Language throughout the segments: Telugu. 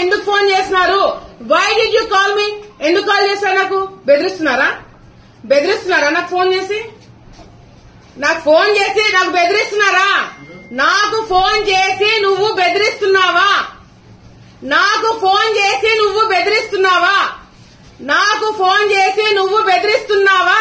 ఎందుకు ఫోన్ చేస్తున్నారు why did you call me ఎందుకు కాల్ చేశారు నాకు బెదిరిస్తున్నారా బెదిరిస్తున్నారా నాకు ఫోన్ చేసి నాకు ఫోన్ చేసి నాకు బెదిరిస్తున్నారా నాకు ఫోన్ చేసి నువ్వు బెదిరిస్తున్నావా నాకు ఫోన్ చేసి నువ్వు బెదిరిస్తున్నావా నాకు ఫోన్ చేసి నువ్వు బెదిరిస్తున్నావా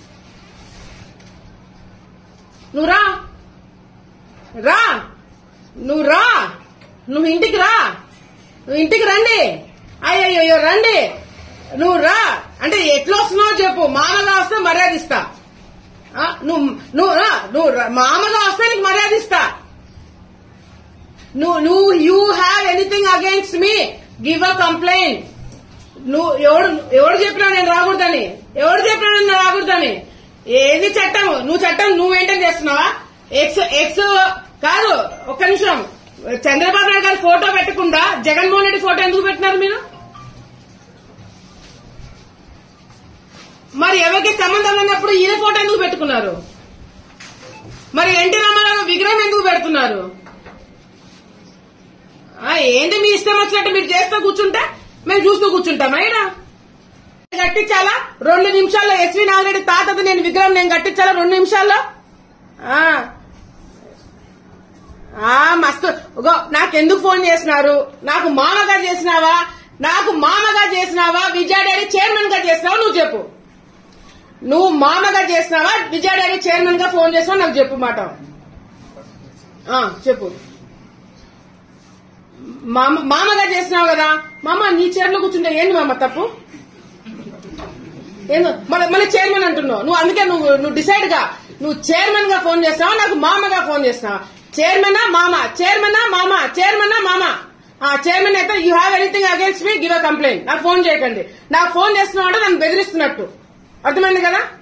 నువ్వు రా రా నువ్వు రా నువ్వు ఇంటికి రా నువ్వు ఇంటికి రండి అయ్యయ్యో రండి నువ్వు రా అంటే ఎట్లా వస్తున్నావో చెప్పు మామగా వస్తే మర్యాద ఇస్తా ఆ, నువ్వు నువ్వు రా, నువ్వు రా. మామగా వస్తే నీకు మర్యాద ఇస్తా నువ్వు నువ్వు you have anything against me give a complaint నువ్వు ఎవడు ఎవడు చెప్పినా నేను రాకూడదని ఎవడు చెప్పినా నేను రాకూడదని ఏది చట్టం నువ్వు చట్టం నువ్వు మెయింటైన్ చేస్తున్నావా ఎక్స్ ఎక్స్ కాదు ఒక్క నిమిషం చంద్రబాబు నాయుడు గారి ఫోటో పెట్టకుండా జగన్మోహన్ రెడ్డి ఫోటో ఎందుకు పెట్టినారు మీరు మరి ఎవరికి సంబంధం లేనప్పుడు ఈయన ఫోటో ఎందుకు పెట్టుకున్నారు మరి ఎన్టీ రామారావు విగ్రహం ఎందుకు పెడుతున్నారు ఆ, ఏంటి మీ ఇష్టం వచ్చినట్టు మీరు చేస్తూ కూర్చుంటే మేము చూస్తూ కూర్చుంటాం అయినా కట్టించాలా రెండు నిమిషాల్లో ఎస్వి నాగిరెడ్డి తాతది నేను విగ్రహం నేను కట్టించాలా రెండు నిమిషాల్లో ఆ. ఆ మస్తు ఇగో నాకెందుకు ఫోన్ చేసినారు నాకు మామగా చేసినావా నాకు మామగా చేసినావా విజయ డైరీ చైర్మన్ గా చేసినావా నువ్వు చెప్పు నువ్వు మామగా చేసినావా విజయ డైరీ చైర్మన్ గా ఫోన్ చేసినావా నాకు చెప్పు మాట ఆ, చెప్పు మామ మామగా చేసినావు కదా మామ నీ చైర్లో కూర్చుంటే ఏంటి మామ తప్పు ఏందో మళ్ళీ మళ్ళీ చైర్మన్ అంటున్నావు నువ్వు అందుకే నువ్వు నువ్వు డిసైడ్ గా నువ్వు చైర్మన్ గా ఫోన్ చేస్తావా నాకు మామగా ఫోన్ చేస్తావా చైర్మనా మామ చైర్మనా మామ చైర్మనా మామ ఆ చైర్మన్ అయితే you have anything against me give a complaint నాకు ఫోన్ చేయకండి నాకు ఫోన్ చేస్తున్నావు అంటే నన్ను బెదిరిస్తున్నట్టు అర్థమైంది కదా